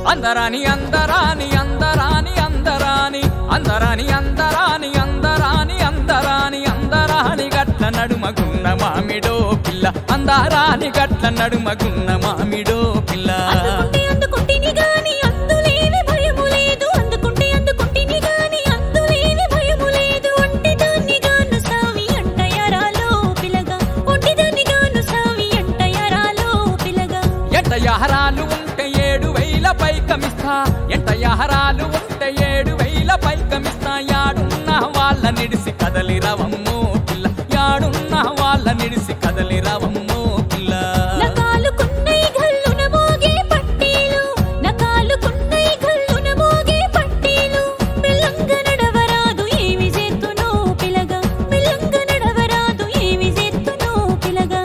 అందరాని అందరాని అందరాని అందరాని అందరాని అందరాని అందరాని అందరాని అందరాని గట్ల నడుమగున్న మామిడో పిల్ల అందారాని గట్ల నడుమగున్న మామిడో పిల్ల అందుకుంటే అందుకుంటేని గాని అందులేని భయము లేదు అందుకుంటే అందుకుంటేని గాని అందులేని భయము లేదు ఒంటిదాన్ని గాను సావి అంట ఎరాలో పిలగా ఒంటిదాన్ని గాను సావి అంట ఎరాలో పిలగా ఎంట యహరాలు ఉంటే ఏడు వేల పైకమిస్తా ఎంట యహరాలు ఉంటే ఏడు వేల పైకమిస్తా యాడున్న వాళ్ళ నిడిసి కదలి రవమ్మో పిల్ల యాడున్న వాళ్ళ నిడిసి కదలి రవమ్మో పిల్ల నకాలుకున్నై గల్లున మోగే పట్టీలు నకాలుకున్నై గల్లున మోగే పట్టీలు మెల్లంగ నడవరాదు ఏమి చేతునో పిలగా మెల్లంగ నడవరాదు ఏమి చేతునో పిలగా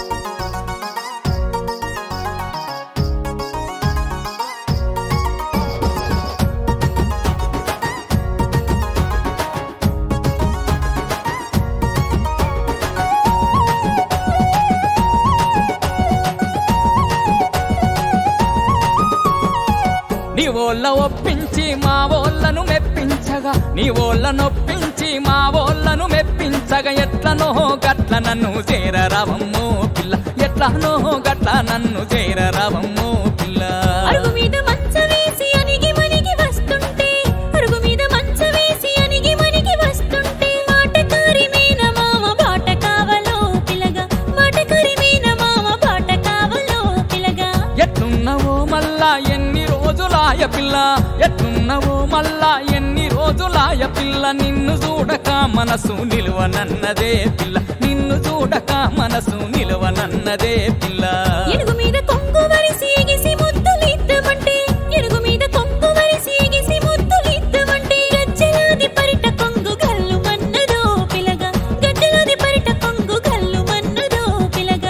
నీ ఓళ్ళ ఒప్పించి మా ఓళ్ళను మెప్పించగా నీ ఓళ్ళ నొప్పించి మా ఓళ్ళను మెప్పించగా ఎట్లనో గట్ల నన్ను చేరరావమ్మో పిల్ల ఎట్లనో గట్ల నన్ను చేరరావమ్మో పిల్ల అరుగు మీద మంచ వేసి అనిగి మనిగి వస్తుంటే అరుగు మీద మంచ వేసి అనిగి మనిగి వస్తుంటే మాటకారి మీన మామ బాట కావలో పిలగా మాటకారి మీన మామ బాట కావలో పిలగా ఎట్లున్నవో మళ్ళా ఎన్ని రోజులాయ పిల్ల ఎట్లున్నవో మళ్ళా ఎన్ని రోజులాయ పిల్ల నిన్ను చూడక మనసు నిలువనన్నదే పిల్ల నిన్ను చూడక మనసు నిలువనన్నదే పిల్ల ఎడుగు మీద కొంగు వరిసి ఎగిసి ముద్దులిద్దమంటే ఎడుగు మీద కొంగు వరిసి ఎగిసి ముద్దులిద్దమంటే గజ్జలాది పరిట కొంగు గల్లు మన్నదో పిలగా గజ్జలాది పరిట కొంగు గల్లు మన్నదో పిలగా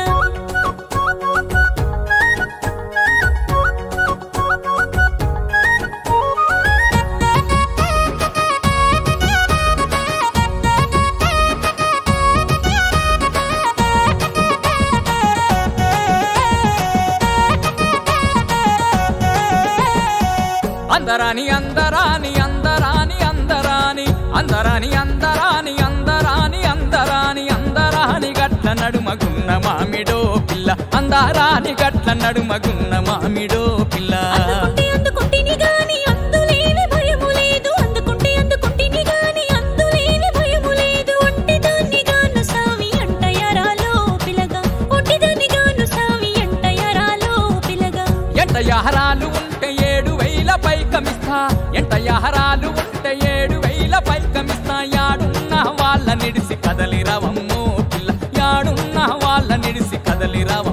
అందరాని అందరాని అందరాని అందరాని అందరాని అందరాని అందరాని అందరాని అందరాని గట్ల నడుమగున్న మామిడో పిల్ల అందరాని గట్ల నడుమగున్న మామిడో పిల్ల అందుకుంటే అందుకుంటేని గాని అందులేని భయము లేదు అందుకుంటే అందుకుంటేని గాని అందులేని భయము లేదు ఒంటిదాన్ని గాను సావి అంట ఎరాలో పిలగా ఒంటిదాన్ని గాను సావి అంట ఎరాలో పిలగా ఎంట యహరాలు ఉంటే ఏడు వేల పైకమిస్తా ఎంట యహరాలు ఉంటే ఏడు వేల పైకమిస్తా యాడున్న వాళ్ళ నిడిసి కదలి రవమ్మో పిల్ల యాడున్న వాళ్ళ నిడిసి కదలి రవ